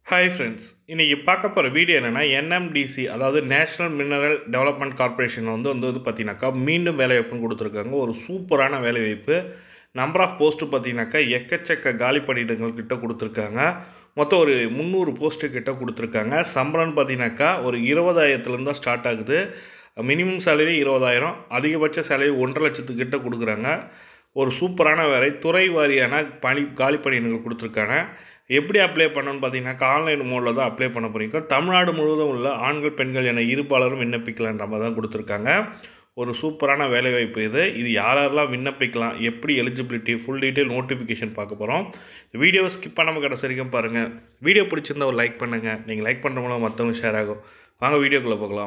hi friends இன்றைக்கி பார்க்க போகிற வீடியோ என்னென்னா என்எம்டிசி அதாவது நேஷ்னல் மினரல் டெவலப்மெண்ட் கார்ப்பரேஷன் வந்து வந்து வந்து பார்த்தீங்கன்னாக்கா மீண்டும் வேலைவாய்ப்புன்னு கொடுத்துருக்காங்க ஒரு சூப்பரான வேலைவாய்ப்பு நம்பர் ஆஃப் போஸ்ட்டு பார்த்தீங்கன்னாக்கா எக்கச்சக்க காலி பணியிடங்கள் கிட்ட கொடுத்துருக்காங்க மொத்தம் ஒரு முந்நூறு போஸ்ட்டு கிட்ட கொடுத்துருக்காங்க சம்பளம்னு பார்த்தீங்கன்னாக்கா ஒரு இருபதாயிரத்துலேருந்து தான் ஸ்டார்ட் ஆகுது மினிமம் சேலரி இருபதாயிரம் அதிகபட்ச சேலரி ஒன்றரை லட்சத்துக்கிட்ட கொடுக்குறாங்க ஒரு சூப்பரான வேலை துறை வாரியான பணி காலி பணியிடங்கள் கொடுத்துருக்காங்க எப்படி அப்ளை பண்ணணும்னு பார்த்தீங்கன்னாக்கா ஆன்லைன் மோடில் தான் அப்ளை பண்ண போகிறீங்க தமிழ்நாடு முழுவதும் உள்ள ஆண்கள் பெண்கள் என இருபாலரும் விண்ணப்பிக்கலான்ற மாதிரி தான் கொடுத்துருக்காங்க ஒரு சூப்பரான வேலைவாய்ப்பு இது இது யாரெல்லாம் விண்ணப்பிக்கலாம் எப்படி எலிஜிபிலிட்டி ஃபுல் டீட்டெயில் நோட்டிஃபிகேஷன் பார்க்க போகிறோம் வீடியோவை ஸ்கிப் பண்ணாமல் கடைசி வரைக்கும் பாருங்கள் வீடியோ பிடிச்சிருந்தா ஒரு லைக் பண்ணுங்கள் நீங்கள் லைக் பண்ணுற மூலம் மற்றவங்க ஷேர் ஆகும் வாங்க வீடியோக்குள்ளே போகலாம்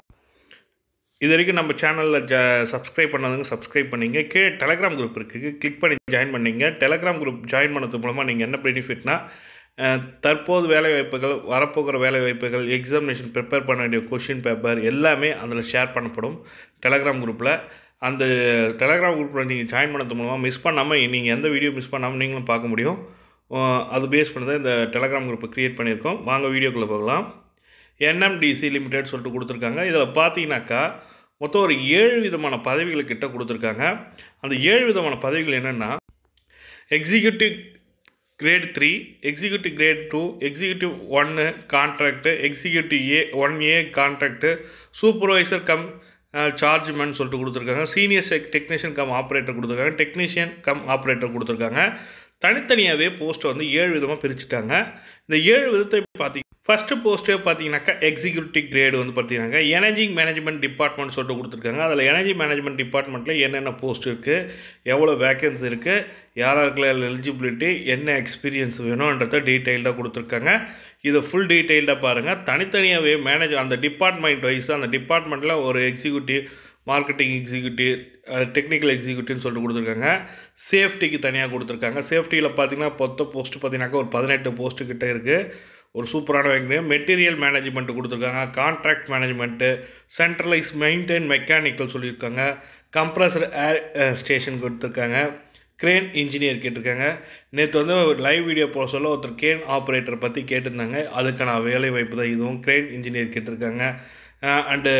இது வரைக்கும் நம்ம சேனலில் ஜ சப்ஸ்கிரைப் பண்ணாதவங்க சப்ஸ்கிரைப் பண்ணிங்க கீழே டெலகிராம் குரூப் இருக்குது கிளிக் பண்ணி ஜாயின் பண்ணிங்க டெலகிராம் குரூப் ஜாயின் பண்ணது மூலமாக நீங்கள் என்ன பெனிஃபிட்னா அஹ், தற்போது வேலைவாய்ப்புகள் வரப்போகிற வேலைவாய்ப்புகள் எக்ஸாமினேஷன் ப்ரிப்பேர் பண்ண வேண்டிய கொஷின் பேப்பர் எல்லாமே அதில் ஷேர் பண்ணப்படும் டெலகிராம் குரூப்பில் அந்த டெலகிராம் குரூப்பில் நீங்கள் ஜாயின் பண்ணது மூலமாக மிஸ் பண்ணாமல் நீங்கள் எந்த வீடியோ மிஸ் பண்ணாமல் நீங்களும் பார்க்க முடியும் அஹ், அது பேஸ் பண்ணி தான் இந்த டெலகிராம் குரூப்பை க்ரியேட் பண்ணியிருக்கோம் வாங்க வீடியோக்குள்ளே போகலாம் என்எம்டிசி லிமிடெட் சொல்லிட்டு கொடுத்துருக்காங்க இதில் பார்த்தீங்கன்னாக்கா மொத்தம் ஒரு ஏழு விதமான பதவிகள் கிட்ட கொடுத்துருக்காங்க அந்த ஏழு விதமான பதவிகள் என்னென்னா executive grade three executive grade two executive ஒன்று contract executive A one A contract supervisor cum chargeman சொல்லிட்டு கொடுத்துருக்காங்க senior sec technician cum operator கொடுத்துருக்காங்க டெக்னீஷியன் கம் ஆப்ரேட்டர் கொடுத்துருக்காங்க தனித்தனியாகவே போஸ்ட்டை வந்து ஏழு விதமாக பிரிச்சுட்டாங்க இந்த ஏழு விதத்தை பார்த்தீங்க ஃபஸ்ட்டு போஸ்ட்டே பார்த்தீங்கன்னாக்கா எக்ஸிக்யூட்டிவ் கிரேடு வந்து பார்த்தீங்கன்னாக்கா எனர்ஜி மேனேஜ்மெண்ட் டிபார்ட்மெண்ட் சொல்லிட்டு கொடுத்துருக்காங்க அதில் எனர்ஜி மேனேஜ்மெண்ட் டிபார்ட்மெண்ட்டில் என்னென்ன போஸ்ட் இருக்குது எவ்வளோ வேக்கன்சி இருக்குது யாராருக்குள்ள எலிஜிபிலிட்டி என்ன எக்ஸ்பீரியன்ஸ் வேணுன்றத டீட்டெயில்டாக கொடுத்துருக்காங்க இதை ஃபுல் டீட்டெயில்டாக பாருங்கள் தனித்தனியாகவே மேனேஜ் அந்த டிபார்ட்மெண்ட் வைஸ் அந்த டிபார்ட்மெண்ட்டில் ஒரு எக்ஸிக்யூட்டிவ் மார்க்கெட்டிங் எக்ஸிக்யூட்டிவ் டெக்னிக்கல் எக்ஸிக்யூட்டிவ்னு சொல்லிட்டு கொடுத்துருக்காங்க சேஃப்டிக்கு தனியாக கொடுத்துருக்காங்க சேஃப்டியில் பார்த்தீங்கன்னா மொத்த போஸ்ட்டு பார்த்தீங்கன்னாக்கா ஒரு பதினெட்டு போஸ்ட்டு கிட்ட இருக்குது ஒரு சூப்பரான வேங்க மெட்டீரியல் மேனேஜ்மெண்ட் கொடுத்துருக்காங்க contract management centralize maintain mechanical சொல்லியிருக்காங்க கம்ப்ரஸர் ஏர் ஸ்டேஷன் கொடுத்துருக்காங்க கிரேன் இன்ஜினியர் கேட்டிருக்காங்க நேற்று வந்து ஒரு லைவ் வீடியோ போட சொல்ல ஒருத்தர் கேன் ஆப்ரேட்டர் பற்றி கேட்டிருந்தாங்க அதுக்கான வேலை வாய்ப்பு தான் இதுவும் கிரேன் இன்ஜினியர் கேட்டிருக்காங்க and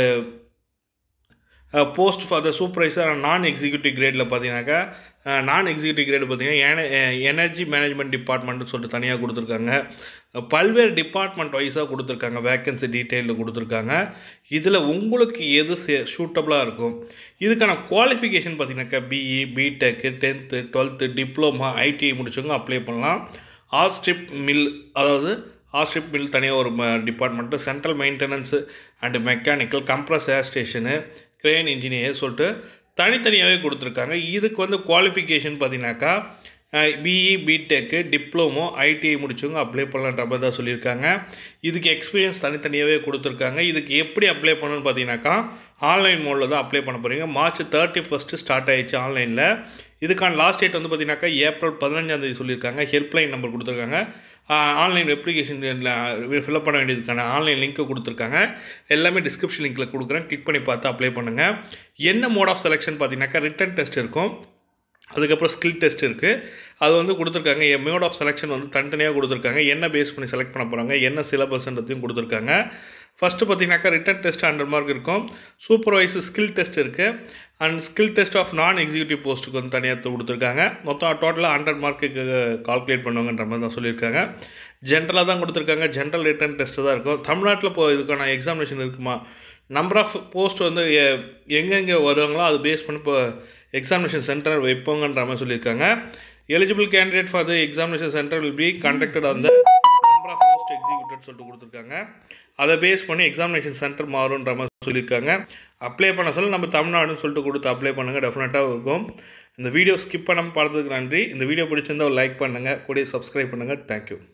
post for the supervisor non executive கிரேடில் பார்த்தீங்கன்னாக்கா நான் எக்ஸிக்யூட்டிவ் கிரேடு பார்த்தீங்கன்னா எனர்ஜி மேனேஜ்மெண்ட் டிபார்ட்மெண்ட்னு சொல்லிட்டு தனியாக கொடுத்துருக்காங்க பல்வேறு டிபார்ட்மெண்ட் வைஸாக கொடுத்துருக்காங்க வேக்கன்சி டீட்டெயிலில் கொடுத்துருக்காங்க இதில் உங்களுக்கு எது சூட்டபுளாக இருக்கும் இதுக்கான குவாலிஃபிகேஷன் பார்த்தீங்கன்னாக்கா BE BTech tenth twelfth diploma ITI முடிச்சவங்க அப்ளை பண்ணலாம் ஆஸ்ட்ரிப் மில் அதாவது ஆஸ்ட்ரிப் மில் தனியாக ஒரு department central maintenance and mechanical compress air station crane engineer சொல்லிட்டு தனித்தனியாகவே கொடுத்துருக்காங்க இதுக்கு வந்து குவாலிஃபிகேஷன் பார்த்தீங்கன்னாக்கா பிஇ பிடெக்கு டிப்ளமோ ஐடிஐ முடிச்சவங்க அப்ளை பண்ணலான்ற மாதிரி தான் சொல்லியிருக்காங்க இதுக்கு எக்ஸ்பீரியன்ஸ் தனித்தனியாகவே கொடுத்துருக்காங்க இதுக்கு எப்படி அப்ளை பண்ணணும்னு பார்த்தீங்கன்னாக்கா ஆன்லைன் மோடில் தான் அப்ளை பண்ண போகிறீங்க மார்ச் தேர்ட்டி ஃபஸ்ட்டு ஸ்டார்ட் ஆயிடுச்சு ஆன்லைனில் இதுக்கான லாஸ்ட் டேட் வந்து பார்த்தீங்கன்னாக்கா ஏப்ரல் பதினஞ்சாந்தேதி சொல்லியிருக்காங்க ஹெல்ப்லைன் நம்பர் கொடுத்துருக்காங்க ஆன்லைன் அப்ளிகேஷன் ஃபில்அப் பண்ண வேண்டியதுக்கான ஆன்லைன் லிங்க்கை கொடுத்துருக்காங்க எல்லாமே டிஸ்கிரிப்ஷன் லிங்க்கில் கொடுக்குறேன் கிளிக் பண்ணி பார்த்து அப்ளை பண்ணுங்கள் என்ன மோட் ஆஃப் செலெக்ஷன் பார்த்தீங்கன்னாக்கா ரிட்டன் டெஸ்ட் இருக்கும் அதுக்கப்புறம் ஸ்கில் டெஸ்ட் இருக்குது அது வந்து கொடுத்துருக்காங்க என் மோட் ஆஃப் செலெக்ஷன் வந்து தனித்தனியாக கொடுத்துருக்காங்க என்ன பேஸ் பண்ணி செலக்ட் பண்ண போகிறாங்க என்ன சிலபஸ்ன்றதையும் கொடுத்துருக்காங்க ஃபஸ்ட்டு பார்த்தீங்கன்னாக்கா ரிட்டன் டெஸ்ட் ஹண்ட்ரட் மார்க் இருக்கும் சூப்பர்வைஸ் ஸ்கில் டெஸ்ட் இருக்குது and skill test of non executive போஸ்ட்டுக்கு வந்து தனியாக கொடுத்துருக்காங்க மொத்தம் டோட்டலாக ஹண்ட்ரட் மார்க்குக்கு கால்குலேட் பண்ணுவாங்கன்ற மாதிரி தான் சொல்லியிருக்காங்க ஜென்ரலாக தான் கொடுத்துருக்காங்க ஜென்ரல் ரிட்டன் டெஸ்ட்டு தான் இருக்கும் தமிழ்நாட்டில் இப்போ இதுக்கான எக்ஸாமினேஷன் இருக்குமா நம்பர் ஆஃப் போஸ்ட் வந்து எ- எங்கெங்கே வருவாங்களோ அது பேஸ் பண்ணி இப்போ எக்ஸாமினேஷன் சென்டர் வைப்போங்கன்ற மாதிரி சொல்லியிருக்காங்க eligible candidate for the examination centre will be conducted அந்த நம்பர் ஆஃப் போஸ்ட் எக்ஸிக்யூட்டட் சொல்லிட்டு கொடுத்துருக்காங்க அதை பேஸ் பண்ணி எக்ஸாமினேஷன் சென்டர் மாறுன்ற மாதிரி சொல்லியிருக்காங்க அப்ளை பண்ண சொல்ல நம்ம தமிழ்நாடுன்னு சொல்லிட்டு கொடுத்து அப்ளை பண்ணுங்கள் டெஃபினட்டாக இருக்கும் இந்த வீடியோ ஸ்கிப் பண்ணாமல் பார்த்ததுக்கு நன்றி இந்த வீடியோ பிடிச்சிருந்தா ஒரு லைக் பண்ணுங்கள் கூடிய சப்ஸ்கிரைப் பண்ணுங்கள் தேங்க்யூ